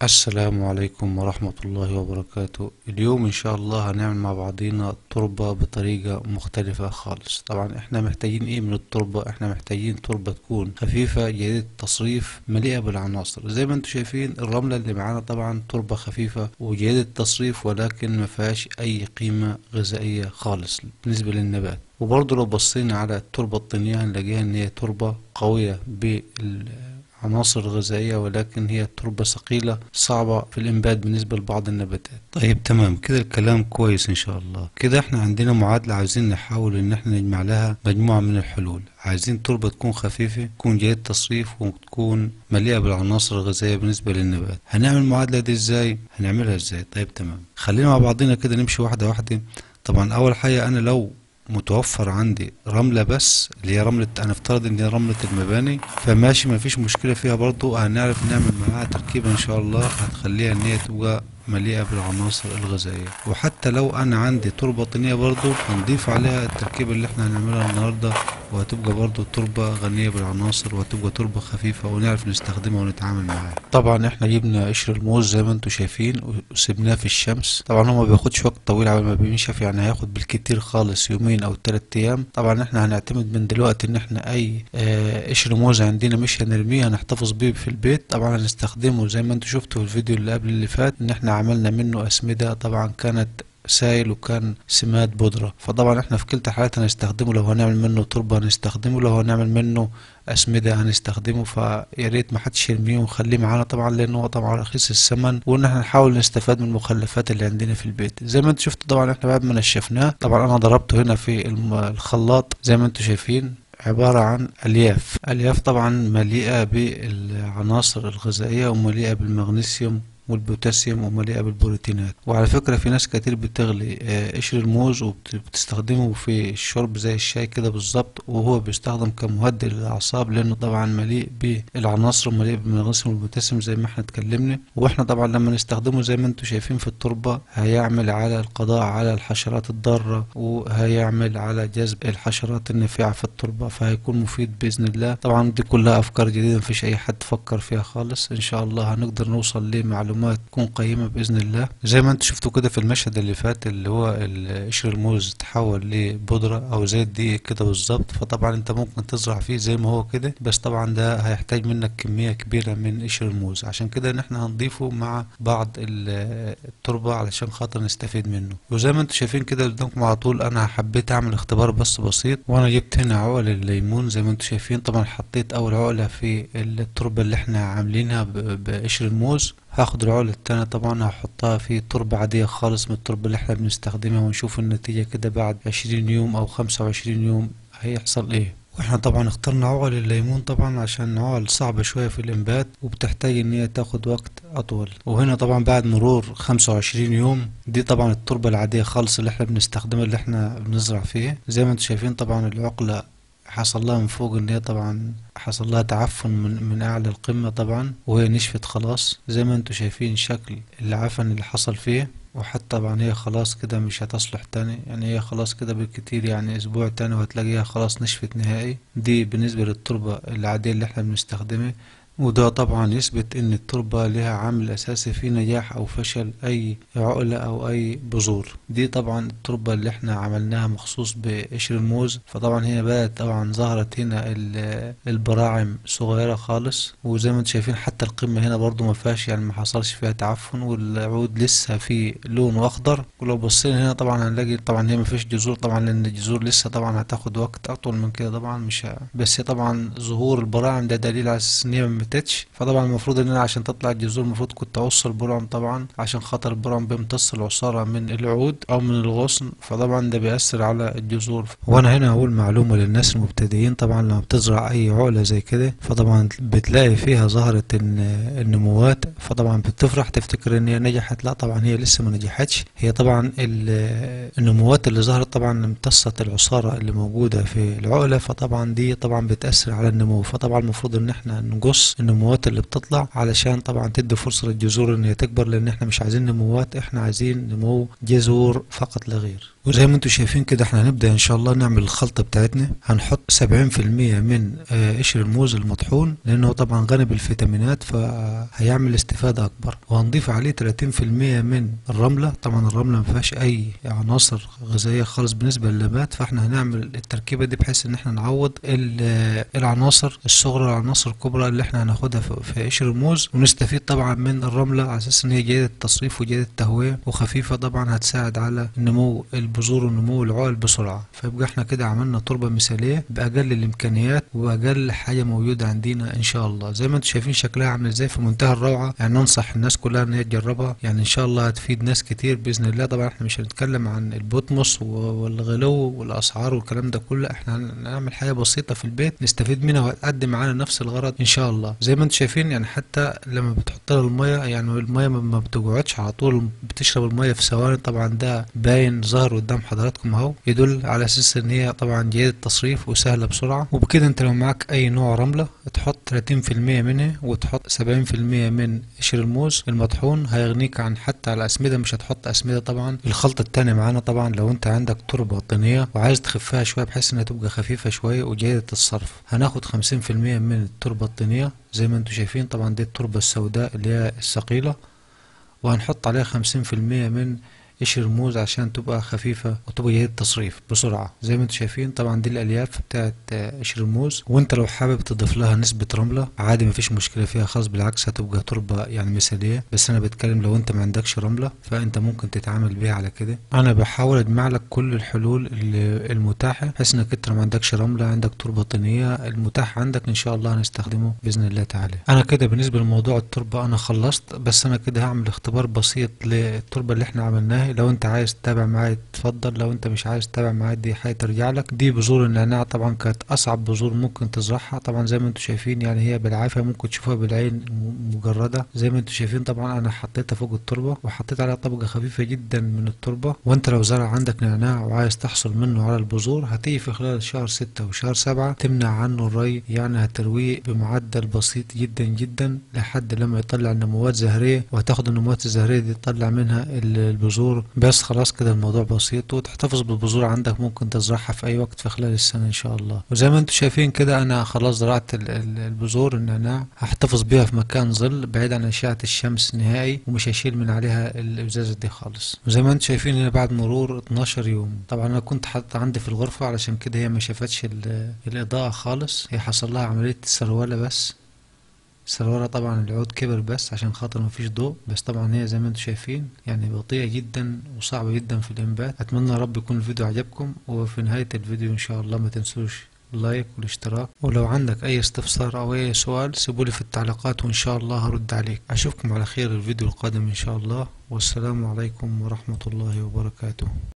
السلام عليكم ورحمة الله وبركاته اليوم ان شاء الله هنعمل مع بعضينا تربة بطريقة مختلفة خالص طبعا احنا محتاجين ايه من التربة احنا محتاجين تربة تكون خفيفة جيدة التصريف مليئة بالعناصر زي ما انتم شايفين الرملة اللي معانا طبعا تربة خفيفة وجيدة التصريف ولكن ما فيهاش اي قيمة غذائية خالص بالنسبة للنبات وبرضه لو بصينا على التربة الطينية هنلاقيها ان هي تربة قوية بال عناصر غذائية ولكن هي تربة ثقيلة صعبة في الإنبات بالنسبة لبعض النباتات طيب تمام كده الكلام كويس إن شاء الله كده احنا عندنا معادلة عايزين نحاول إن احنا نجمع لها مجموعة من الحلول عايزين تربة تكون خفيفة تكون جيدة تصريف وتكون مليئة بالعناصر الغذائية بالنسبة للنبات هنعمل المعادلة دي ازاي هنعملها ازاي طيب تمام خلينا مع بعضنا كده نمشي واحدة واحدة طبعا أول حاجة أنا لو متوفر عندي رملة بس اللي هي رملة أنا افترض إن هي رملة المباني فماشي مفيش مشكلة فيها برضو هنعرف نعمل معاها تركيبة إن شاء الله هتخليها إن هي تبقى مليئة بالعناصر الغذائية وحتى لو أنا عندي تربة طينية برضو هنضيف عليها التركيبة اللي احنا هنعملها النهاردة وهتبقى برضو تربة غنية بالعناصر وهتبقى تربة خفيفة ونعرف نستخدمها ونتعامل معاها طبعا احنا جبنا قشر الموز زي ما انتم شايفين وسبناه في الشمس طبعا هو ما بياخدش وقت طويل على ما بينشف يعني هياخد بالكتير خالص يومين او ثلاث ايام طبعا احنا هنعتمد من دلوقتي ان احنا اي اه قشر موز عندنا مش هنرميه هنحتفظ بيه في البيت طبعا هنستخدمه زي ما انتم شفتوا في الفيديو اللي قبل اللي فات ان احنا عملنا منه اسمدة طبعا كانت سائل وكان سماد بودرة فطبعا احنا في كلتا الحالات هنستخدمه لو هنعمل منه تربة هنستخدمه لو هنعمل منه أسمدة هنستخدمه فيا ريت ما حدش يرميه ونخليه معانا طبعا لأن هو طبعا رخيص الثمن وإن احنا نحاول نستفاد من المخلفات اللي عندنا في البيت زي ما انتوا شفتوا طبعا احنا بعد ما نشفناه طبعا أنا ضربته هنا في الخلاط زي ما انتوا شايفين عبارة عن ألياف ألياف طبعا مليئة بالعناصر الغذائية ومليئة بالمغنيسيوم والبوتاسيوم ومليئة بالبروتينات وعلى فكرة في ناس كتير بتغلي قشر الموز وبتستخدمه في الشرب زي الشاي كده بالظبط وهو بيستخدم كمهدئ للأعصاب لأنه طبعا مليء بالعناصر ومليء بالمغنيسيوم والبوتاسيوم زي ما احنا اتكلمنا واحنا طبعا لما نستخدمه زي ما انتم شايفين في التربة هيعمل على القضاء على الحشرات الضارة وهيعمل على جذب الحشرات النافعة في التربة فهيكون مفيد بإذن الله طبعا دي كلها أفكار جديدة مفيش أي حد فكر فيها خالص إن شاء الله هنقدر نوصل لمعلومات معلومات تكون قيمة بإذن الله زي ما انتم شفتوا كده في المشهد اللي فات اللي هو قشر الموز تحول لبودرة أو زي الدقيق كده بالظبط فطبعا انت ممكن تزرع فيه زي ما هو كده بس طبعا ده هيحتاج منك كمية كبيرة من قشر الموز عشان كده ان احنا هنضيفه مع بعض التربة علشان خاطر نستفيد منه وزي ما انتم شايفين كده قدامكم على طول انا حبيت اعمل اختبار بس بسيط وانا جبت هنا عقل الليمون زي ما انتم شايفين طبعا حطيت اول عقلة في التربة اللي احنا عاملينها بقشر الموز هاخد العقلة التانية طبعا هحطها في تربة عادية خالص من التربة اللي احنا بنستخدمها ونشوف النتيجة كده بعد عشرين يوم او خمسة وعشرين يوم هيحصل ايه واحنا طبعا اخترنا عقل الليمون طبعا عشان عقل صعبة شوية في الانبات وبتحتاج ان هي تاخد وقت اطول وهنا طبعا بعد مرور خمسة وعشرين يوم دي طبعا التربة العادية خالص اللي احنا بنستخدمها اللي احنا بنزرع فيها زي ما انتم شايفين طبعا العقلة حصل لها من فوق ان هي طبعا حصل لها تعفن من, من اعلى القمة طبعا وهي نشفت خلاص زي ما انتم شايفين شكل العفن اللي حصل فيه وحتى طبعا هي خلاص كده مش هتصلح تاني يعني هي خلاص كده بالكتير يعني اسبوع تاني وهتلاقيها خلاص نشفت نهائي دي بالنسبة للتربة العادية اللي احنا بنستخدمها وده طبعا يثبت ان التربة لها عامل اساسي في نجاح او فشل اي عقلة او اي بذور دي طبعا التربة اللي احنا عملناها مخصوص بقشر الموز فطبعا هنا بدأت طبعا ظهرت هنا البراعم صغيرة خالص وزي ما انتم شايفين حتى القمة هنا برضو ما فيهاش يعني ما حصلش فيها تعفن والعود لسه في لون اخضر ولو بصينا هنا طبعا هنلاقي طبعا هي ما فيش جذور طبعا لان الجذور لسه طبعا هتاخد وقت اطول من كده طبعا مش ه... بس طبعا ظهور البراعم ده دليل على اساس ان هي ما ماتتش فطبعا المفروض ان انا عشان تطلع الجذور المفروض كنت اقص البرعم طبعا عشان خاطر البرعم بيمتص العصارة من العود او من الغصن فطبعا ده بيأثر على الجذور وانا هنا هقول معلومة للناس المبتدئين طبعا لما بتزرع اي عقلة زي كده فطبعا بتلاقي فيها ظهرة النموات فطبعا بتفرح تفتكر ان هي نجحت لا طبعا هي لسه ما نجحتش هي طبعا النموات اللي ظهرت طبعا امتصت العصارة اللي موجودة في العقلة فطبعا دي طبعا بتأثر على النمو فطبعا المفروض ان احنا نقص النموات اللي بتطلع علشان طبعا تدي فرصة للجذور ان هي تكبر لان احنا مش عايزين نموات احنا عايزين نمو جذور فقط لا غير وزي ما انتم شايفين كده احنا هنبدأ ان شاء الله نعمل الخلطة بتاعتنا هنحط سبعين في المية من آه، قشر الموز المطحون لانه طبعا غني بالفيتامينات فهيعمل استفادة اكبر وهنضيف عليه تلاتين في المية من الرملة طبعا الرملة ما فيهاش اي عناصر غذائية خالص بالنسبة للنبات فاحنا هنعمل التركيبة دي بحيث ان احنا نعوض ال- آه، العناصر الصغرى العناصر الكبرى اللي احنا هناخدها في في قشر الموز ونستفيد طبعا من الرملة على اساس ان هي جيدة التصريف وجيدة التهوية وخفيفة طبعا هتساعد على نمو البذور ونمو العقل بسرعة فيبقى احنا كده عملنا تربة مثالية بأقل الإمكانيات وأقل حاجة موجودة عندنا إن شاء الله زي ما انتم شايفين شكلها عامل ازاي في منتهى الروعة يعني ننصح الناس كلها إن هي تجربها يعني إن شاء الله هتفيد ناس كتير بإذن الله طبعا احنا مش هنتكلم عن البوتموس و- والغلو والأسعار والكلام ده كله احنا هنعمل حاجة بسيطة في البيت نستفيد منها وهتقدم معانا نفس الغرض إن شاء الله زي ما انتم شايفين يعني حتى لما بتحط لها المية يعني المية ما- ما بتقعدش على طول بتشرب المية في ثواني طبعا ده باين ظاهر قدام حضراتكم اهو يدل على اساس ان هي طبعا جيدة التصريف وسهلة بسرعة وبكده انت لو معاك اي نوع رملة تحط 30% منها وتحط 70% من قشر الموز المطحون هيغنيك عن حتى على اسمدة مش هتحط اسمدة طبعا الخلطة التانية معانا طبعا لو انت عندك تربة طينية وعايز تخفها شوية بحيث انها تبقى خفيفة شوية وجيدة الصرف هناخد 50% من التربة الطينية زي ما انتم شايفين طبعا دي التربة السوداء اللي هي الثقيلة وهنحط عليها خمسين في المية من قشر الموز عشان تبقى خفيفة وتبقى جيدة التصريف بسرعة زي ما انتم شايفين طبعا دي الألياف بتاعت آه، قشر الموز وانت لو حابب تضيف لها نسبة رملة عادي مفيش مشكلة فيها خالص بالعكس هتبقى تربة يعني مثالية بس انا بتكلم لو انت ما عندكش رملة فانت ممكن تتعامل بيها على كده انا بحاول اجمع لك كل الحلول اللي- المتاحة بحيث انك انت لو ما عندكش رملة عندك تربة طينية المتاح عندك ان شاء الله هنستخدمه بإذن الله تعالى انا كده بالنسبة لموضوع التربة انا خلصت بس انا كده هعمل اختبار بسيط للتربة اللي احنا عملناها لو انت عايز تتابع معايا اتفضل لو انت مش عايز تتابع معايا دي حاجة ترجع لك دي بذور النعناع طبعا كانت اصعب بذور ممكن تزرعها طبعا زي ما انتم شايفين يعني هي بالعافية ممكن تشوفها بالعين م- مجردة زي ما انتم شايفين طبعا انا حطيتها فوق التربة وحطيت عليها طبقة خفيفة جدا من التربة وانت لو زرع عندك نعناع وعايز تحصل منه على البذور هتيجي في خلال شهر ستة وشهر سبعة تمنع عنه الري يعني هترويه بمعدل بسيط جدا جدا لحد لما يطلع نموات زهرية وهتاخد النموات الزهرية دي تطلع منها ال- البذور بس خلاص كده الموضوع بسيط وتحتفظ بالبذور عندك ممكن تزرعها في اي وقت في خلال السنة ان شاء الله وزي ما انتم شايفين كده انا خلاص زرعت ال- ال- البذور النعناع هحتفظ بيها في مكان ظل بعيد عن اشعة الشمس نهائي ومش هشيل من عليها الازازة دي خالص وزي ما انتم شايفين هنا بعد مرور 12 يوم طبعا انا كنت حاطط عندي في الغرفة علشان كده هي ما شافتش ال- الاضاءة خالص هي حصل لها عملية سروالة بس السلوارة طبعا العود كبر بس عشان خاطر مفيش ضوء بس طبعا هي زي ما انتم شايفين يعني بطيئة جدا وصعبة جدا في الإنبات أتمنى يا رب يكون الفيديو عجبكم وفي نهاية الفيديو إن شاء الله ما تنسوش اللايك والاشتراك ولو عندك أي استفسار أو أي سؤال سيبولي في التعليقات وإن شاء الله هرد عليك أشوفكم على خير الفيديو القادم إن شاء الله والسلام عليكم ورحمة الله وبركاته